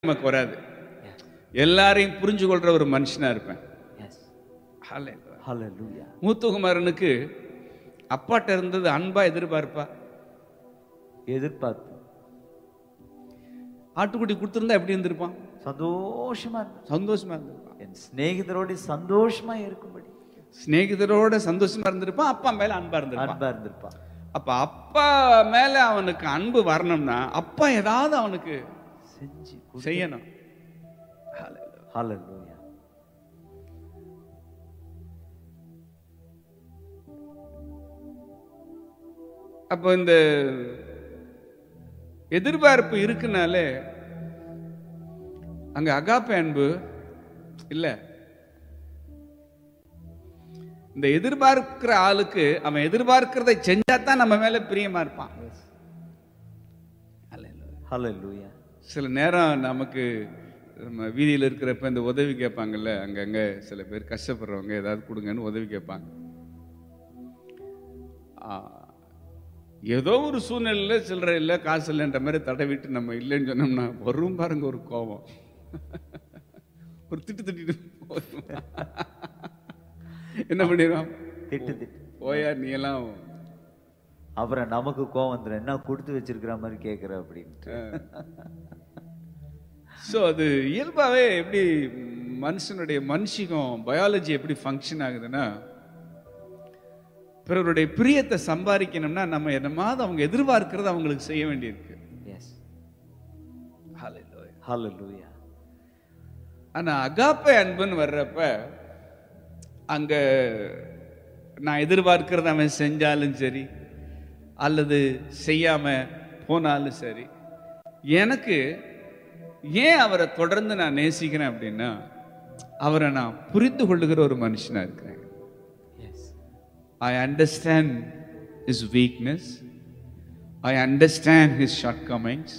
நமக்கு வராது எல்லாரையும் புரிஞ்சு கொள்ற ஒரு மனுஷனா இருப்பேன் Yes. Hallelujah. Hallelujah. மூத்தகுமாரனுக்கு அப்பாட்ட இருந்தது அன்பா எதிர்பார்ப்பா எதிர்பார்ப்பு ஆட்டுக்குட்டி கொடுத்துருந்தா எப்படி இருந்திருப்பான் சந்தோஷமா இரு- சந்தோஷமா இருந்திருப்பான் என் சிநேகிதரோடு சந்தோஷமா இருக்கும்படி சிநேகிதரோட சந்தோஷமா இருந்திருப்பான் அப்பா மேல அன்பா இருந்திருப்பான் அன்பா இருந்திருப்பான் அப்ப அப்பா மேல அவனுக்கு அன்பு வரணும்னா அப்பா ஏதாவது அவனுக்கு செஞ்சு செய்யணும் Hallelujah. ஹalleluya அப்போ இந்த எதிர்பார்ப்பு இருக்குனாலே அங்க அகாப்ப அன்பு இல்ல இந்த எதிர்பார்க்கிற ஆளுக்கு அவன் எதிர்பார்க்கிறதை செஞ்சா தான் நம்ம மேல பிரியமா இருப்பான் Hallelujah. ஹalleluya சில நேரம் நமக்கு நம்ம வீதியில் இருக்கிறப்ப இந்த உதவி கேட்பாங்கல்ல அங்கங்க சில பேர் கஷ்டப்படுறவங்க ஏதாவது கொடுங்கன்னு உதவி கேட்பாங்க ஆ, ஏதோ ஒரு சூழ்நிலையில சில்லறை இல்லை காசு இல்லைன்ற மாதிரி தடவிட்டு நம்ம இல்லைன்னு சொன்னோம்னா வரும் பாருங்க ஒரு கோபம் ஒரு திட்டு திட்டிட்டு போதும். என்ன பண்ணிடுவான் திட்டு திட்டு போயா நீ எல்லாம் அப்புறம் நமக்கு கோவம் வந்துடும் என்ன கொடுத்து வச்சிருக்கிற மாதிரி கேட்குற அப்படின்ட்டு ஸோ அது இயல்பாகவே எப்படி மனுஷனுடைய மனுஷிகம் பயாலஜி எப்படி ஃபங்க்ஷன் ஆகுதுன்னா பிறருடைய பிரியத்தை சம்பாதிக்கணும்னா நம்ம என்னமாவது அவங்க எதிர்பார்க்கறத அவங்களுக்கு செய்ய வேண்டியிருக்கு எஸ் Hallelujah. ஹalleluya ஆனா அகாப்பை அன்புன்னு வர்றப்ப அங்க நான் எதிர்பார்க்கறத அவன் செஞ்சாலும் சரி அல்லது செய்யாம போனாலும் சரி எனக்கு ஏன் அவரை தொடர்ந்து நான் நேசிக்கிறேன் அப்படின்னா அவரை நான் புரிந்து கொள்ளுகிற ஒரு மனுஷனா இருக்கிறேன் yes I understand his weakness. I understand his shortcomings.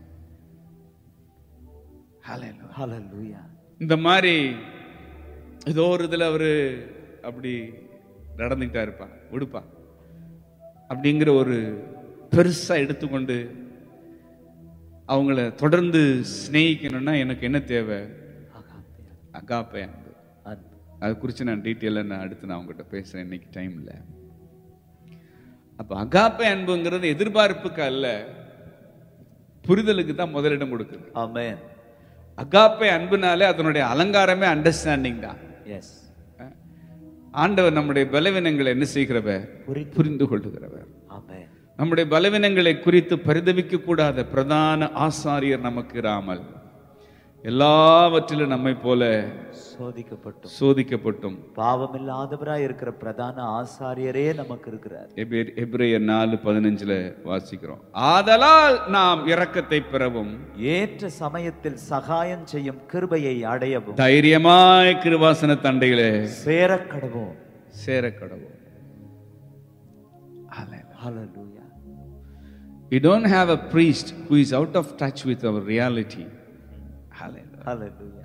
Hallelujah. ஹalleluya இந்த மாதிரி ஏதோ ஒரு இதில் அவர் அப்படி நடந்துக்கிட்டா இருப்பான் விடுப்பா அப்படிங்கிற ஒரு பெருசாக எடுத்துக்கொண்டு அவங்கள தொடர்ந்து சிநேகிக்கணும்னா எனக்கு என்ன தேவை அகாப்பே அகாப்பை அன்பு அன்பு அதை குறித்து நான் டீட்டெயிலாக நான் அடுத்து நான் உங்ககிட்ட பேசுகிறேன் இன்னைக்கு டைமில் அப்போ அகாப்பை அன்புங்கிறது எதிர்பார்ப்புக்கு அல்ல புரிதலுக்கு தான் முதலிடம் கொடுக்குது ஆமென் அகாப்பை அன்புனாலே அதனுடைய அலங்காரமே அண்டர்ஸ்டாண்டிங் தான் எஸ் ஆண்டவர் நம்முடைய பலவீனங்களை என்ன செய்கிறவர் புரிந்து புரிந்து கொள்ளுகிறவர் ஆமென் நம்முடைய பலவீனங்களை குறித்து பரிதவிக்க கூடாத பிரதான ஆசாரியர் நமக்கு இராமல் எல்லாவற்றிலும் நம்மை போல சோதிக்கப்பட்டோம் சோதிக்கப்பட்டும் பாவமில்லாதவராய் இருக்கிற பிரதான ஆசாரியரே நமக்கு இருக்கிறார் எபிரே- எபிரேயர் நாலு பதினஞ்சுல வாசிக்கிறோம் ஆதலால் நாம் இரக்கத்தை பெறவும் ஏற்ற சமயத்தில் சகாயம் செய்யும் கிருபையை அடையவும் தைரியமாய் கிருவாசன தண்டைகளே சேரக் கடவோம் சேர கடவும் ஹalleluya We don't have a priest who is out of touch with our reality. Hallelujah. ஹalleluya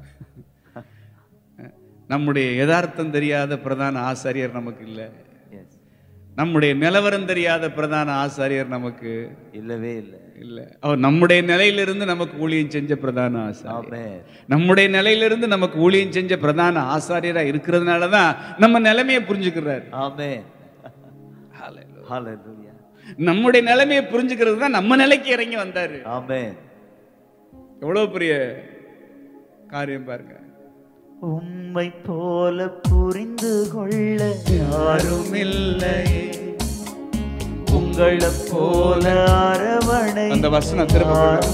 நம்முடைய யதார்த்தம் தெரியாத பிரதான ஆசாரியர் நமக்கு இல்லை எஸ் நம்முடைய நிலவரம் தெரியாத பிரதான ஆசாரியர் நமக்கு இல்லவே இல்லை இல்லை அவர் நம்முடைய நிலையிலிருந்து நமக்கு ஊழியம் செஞ்ச பிரதான ஆசாரியர் ஆமென் நம்முடைய நிலையிலிருந்து நமக்கு ஊழியம் செஞ்ச பிரதான ஆசாரியரா இருக்கிறதுனால தான் நம்ம நிலைமையை புரிஞ்சுக்கிறார் ஆமென் ஹalleluya நம்முடைய நிலைமையை புரிஞ்சுக்கிறது தான் நம்ம நிலைக்கு இறங்கி வந்தாரு ஆமென் எவ்வளவு பெரிய காரியம் பாருங்க உம்மை போல புரிந்து கொள்ள யாரும் இல்லை உங்களை போல அரவணை அந்த வசனம் திரும்ப